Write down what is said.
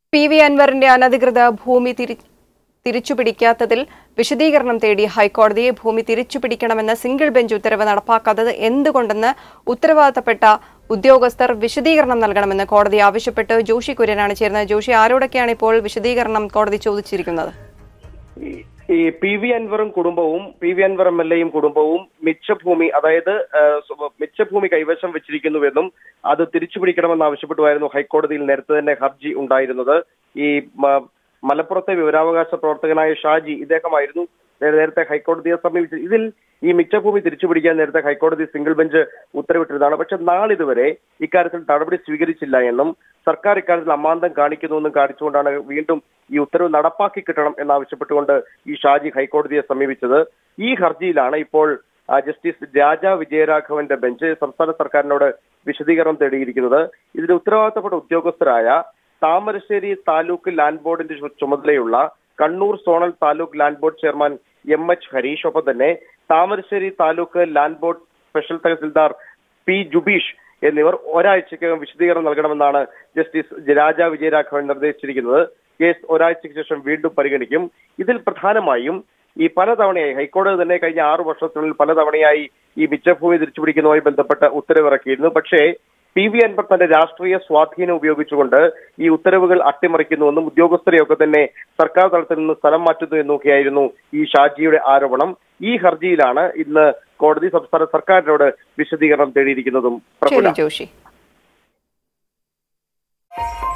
P V അൻവറിന്റെ അനധികൃത ഭൂമി തിരി തിരിച്ചുപിടിക്കാത്തതിൽ വിശദീകരണം തേടി ഹൈക്കോടതിയെ ഭൂമി തിരിച്ചുപിടിക്കണമെന്ന സിംഗിൾ ബെഞ്ച് ഉത്തരവ് നടപ്പാക്കാത്തത് എന്തുകൊണ്ടെന്ന് ഉത്തരവാദിത്തപ്പെട്ട ഉദ്യോഗസ്ഥർ വിശദീകരണം നൽകണമെന്ന് കോടതി ആവശ്യപ്പെട്ട് ജോഷി കുര്യനാണ് ചേരുന്നത് ജോഷി ആരോടൊക്കെയാണ് ഇപ്പോൾ വിശദീകരണം കോടതി ചോദിച്ചിരിക്കുന്നത് ഈ- ഈ പി വി അൻവറും കുടുംബവും P V Anwar M L എയും കുടുംബവും മിച്ചഭൂമി അതായത് ആ, സ്വ- മിച്ചഭൂമി കൈവശം വെച്ചിരിക്കുന്നുവെന്നും അത് തിരിച്ചുപിടിക്കണമെന്ന് ആവശ്യപ്പെട്ടുമായിരുന്നു ഹൈക്കോടതിയിൽ നേരത്തെ തന്നെ ഹർജി ഉണ്ടായിരുന്നത് ഈ മ- മലപ്പുറത്തെ വിവരാവകാശ പ്രവർത്തകനായ ഷാജി ഇദ്ദേഹമായിരുന്നു നേ- നേരത്തെ ഹൈക്കോടതിയെ സമീപിച്ചത് ഇതിൽ ഈ മിച്ചഭൂമി തിരിച്ചുപിടിക്കാൻ നേരത്തെ ഹൈക്കോടതി സിംഗിൾ ബെഞ്ച് ഉത്തരവിട്ടിരുന്നതാണ് പക്ഷെ നാളിതുവരെ ഇക്കാര്യത്തിൽ നടപടി സ്വീകരിച്ചില്ല എന്നും സർക്കാർ ഇക്കാര്യത്തിൽ അമാന്തം കാണിക്കുന്നുവെന്നും കാണിച്ചുകൊണ്ടാണ് വീണ്ടും ഈ ഉത്തരവ് നടപ്പാക്കി കിട്ടണം എന്നാവശ്യപ്പെട്ടുകൊണ്ട് ഈ ഷാജി ഹൈക്കോടതിയെ സമീപിച്ചത് ഈ ഹർജിയിലാണ് ഇപ്പോൾ ആ, ജസ്റ്റിസ് രാജ വിജയരാഘവന്റെ ബെഞ്ച് സംസ്ഥാന സർക്കാരിനോട് വിശദീകരണം തേടിയിരിക്കുന്നത് ഇതിന്റെ ഉത്തരവാദിത്തപ്പെട്ട ഉദ്യോഗസ്ഥരായ താമരശ്ശേരി താലൂക്ക് ലാൻഡ് ബോർഡിന്റെ ചു- ചുമതലയുള്ള Kannur zonal taluk land board chairman M H Harish ഒപ്പം തന്നെ Thamarassery taluk land board special tahsildar P Jubeesh എന്നിവർ ഒരാഴ്ചക്കകം വിശദീകരണം നൽകണമെന്നാണ് ജസ്റ്റിസ് രാജ വിജയരാഘവൻ നിർദ്ദേശിച്ചിരിക്കുന്നത് കേസ് ഒരാഴ്ചയ്ക്ക് ശേഷം വീണ്ടും പരിഗണിക്കും ഇതിൽ പ്രധാനമായും ഈ പലതവണയായി ഹൈക്കോടതി തന്നെ കഴിഞ്ഞ ആറു വർഷത്തിനുള്ളിൽ പലതവണയായി ഈ മിച്ചഭൂമി തിരിച്ചുപിടിക്കുന്നതുമായി ബന്ധപ്പെട്ട ഉത്തരവിറക്കിയിരുന്നു പക്ഷേ പി വി അൻവർ തന്റെ രാഷ്ട്രീയ സ്വാധീനം ഉപയോഗിച്ചുകൊണ്ട് ഈ ഉത്തരവുകൾ അട്ടിമറിക്കുന്നുവെന്നും ഉദ്യോഗസ്ഥരെയൊക്കെ തന്നെ സർക്കാർ തലത്തിൽ നിന്ന് സ്ഥലം മാറ്റുന്നു എന്നൊക്കെയായിരുന്നു ഈ ഷാജിയുടെ ആരോപണം ഈ ഹർജിയിലാണ് ഇന്ന് കോടതി സംസ്ഥാന സർക്കാരിനോട് വിശദീകരണം തേടിയിരിക്കുന്നതും ശരി പ്രഫുല ജോഷി